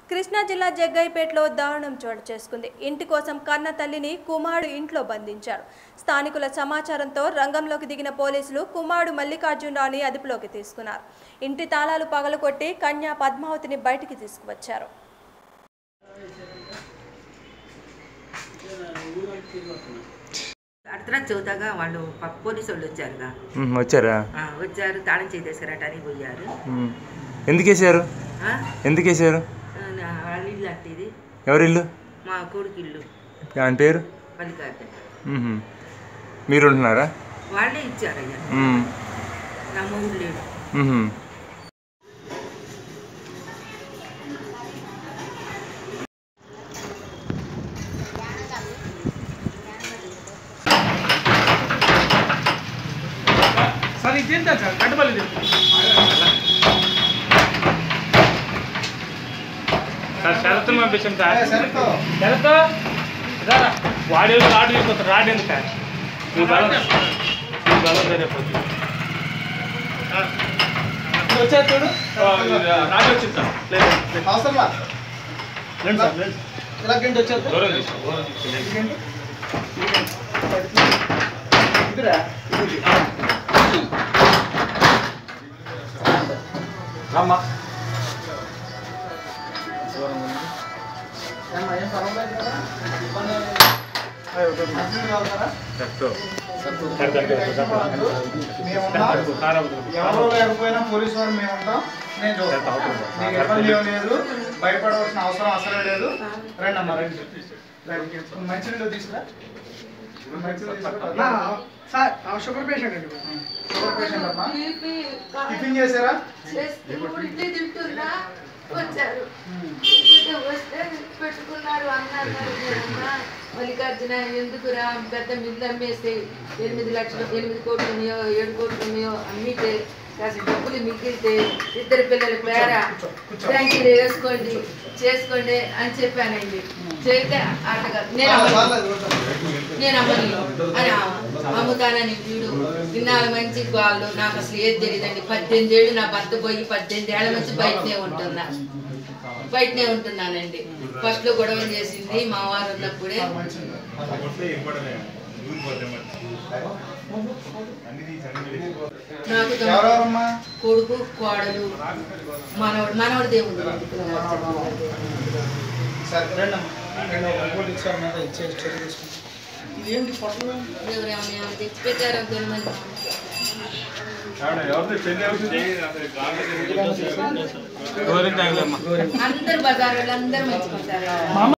కృష్ణా జిల్లా జగ్గైపేటలో దారుణం చోటు చేసుకుంది ఇంటి కోసం కన్న తల్లిని కుమారుడు ఇంట్లో బంధించారు స్థానికుల సమాచారంతో రంగంలోకి దిగిన పోలీసులు కుమారుడు మల్లికార్జునరావుని అదుపులోకి తీసుకున్నారు ఇంటి తాళాలు పగలగొట్టి కన్యా పద్మావతిని బయటికి తీసుకువచ్చారు అర్ధరాత్రి చదువుతాగా వాళ్ళు ప- పోలీసు వాళ్ళు వచ్చారుగా మ్మ్, వచ్చారా ఆ, వచ్చారు తాళం చేయి తీసుకురావటానికి పోయారు మ్మ్. ఎందుకు వేసారు ఆ, ఎందుకు వేసారు ఆ, నా- వాళ్ళ ఇల్లు అట్టిది ఎవరి ఇల్లు మా కొడుకు ఇల్లు ఆయన పేరు మల్లికార్జున మ్మ్. మీరు ఉంటున్నారా వాళ్ళే ఇచ్చారయ్యా మ్మ్. నా మొగుడు లేడు మ్మ్. సార్ ఇంకేంటా సార్ కట్టబల్లి సార్ షరతులు పంపించాం సార్ షరతు రారా. వాడి రాడు తీసుకొస్తారు రాడు ఎందుకు సార్ మీ బలం మీ బలం సరిపోతుంది వచ్చారు చూడు రాజు వచ్చింది సార్ లేదు లేదు. అవసరంలా రండి సార్ రండి. ఇలా గంట వచ్చారు దూరం తీసుకో దూరం తీసుకో ఇదిరా రమ్మా ఏమ్మా, ఏం పర్వాలేదు కదా? ఇబ్బంది ఏం లేదు. మంచినీళ్ళు తాగుతారా? మేము ఉన్నాం. ఎవరో లేకపోయినా పోలీసు వారు మేము ఉంటాం నేను చూస్తాను మీకు ఇబ్బంది ఏం లేదు భయపడవలసిన అవసరం అసలే లేదు రండి అమ్మా రండి రండి. మంచినీళ్ళు తీసుకురా మంచినీళ్ళు తీసుకురా సార్ షుగర్ పేషెంట్ అండి షుగర్ పేషెంట్ అమ్మా టిఫిన్ చేశారా ఉల్టీ తింటున్నా వచ్చారు తింటుంటే వస్తే పెట్టుకున్నారు అన్నారు "అమ్మా, మల్లికార్జున ఎందుకురా పెద్ద మిల్లు అమ్మేస్తే ఎనిమిది లక్షలు ఎనిమిది కోట్లు ఉన్నాయో ఏడు కోట్లు ఉన్నాయో అమ్మితే కాస్త డబ్బులు మిగిలితే ఇద్దరు పిల్లల పేర బ్యాంకులు వేసుకోండి చేసుకోండి అని చెప్పానండి చేస్తే అట్టగా నేను అమ్మను. నేను అమ్మని అని ఆ- అమ్ముతానని వీడు ఇన్నాళ్ళు మంచి వాళ్ళు నాకు అసలు ఏది తెలియదండి పద్దెనిమిది ఏళ్ళు నా భర్త పోయి పద్దెనిమిది ఏళ్ళ నుంచి బయటనే ఉంటున్నా బయటనే ఉంటున్నానండి ఫస్ట్ లో గొడవ చేసింది మా వారు ఉన్నప్పుడే నాకు తమ ఎవరెవరమ్మా కొడుకు కోడలు మనవడు మనవడు దేవుడు సరే రండి అమ్మా రండి పోలీసు ఇచ్చారు మీద ఇచ్చేసి చర్య తీసుకుంటాం ఇదేంటి పొట్టలు ఎవరు ఏమైనా తెచ్చి పెట్టారో తెలియదు గోరింటాకులమ్మా అందరు బజార్ వాళ్ళు అందరు మంచిగా ఉంటారు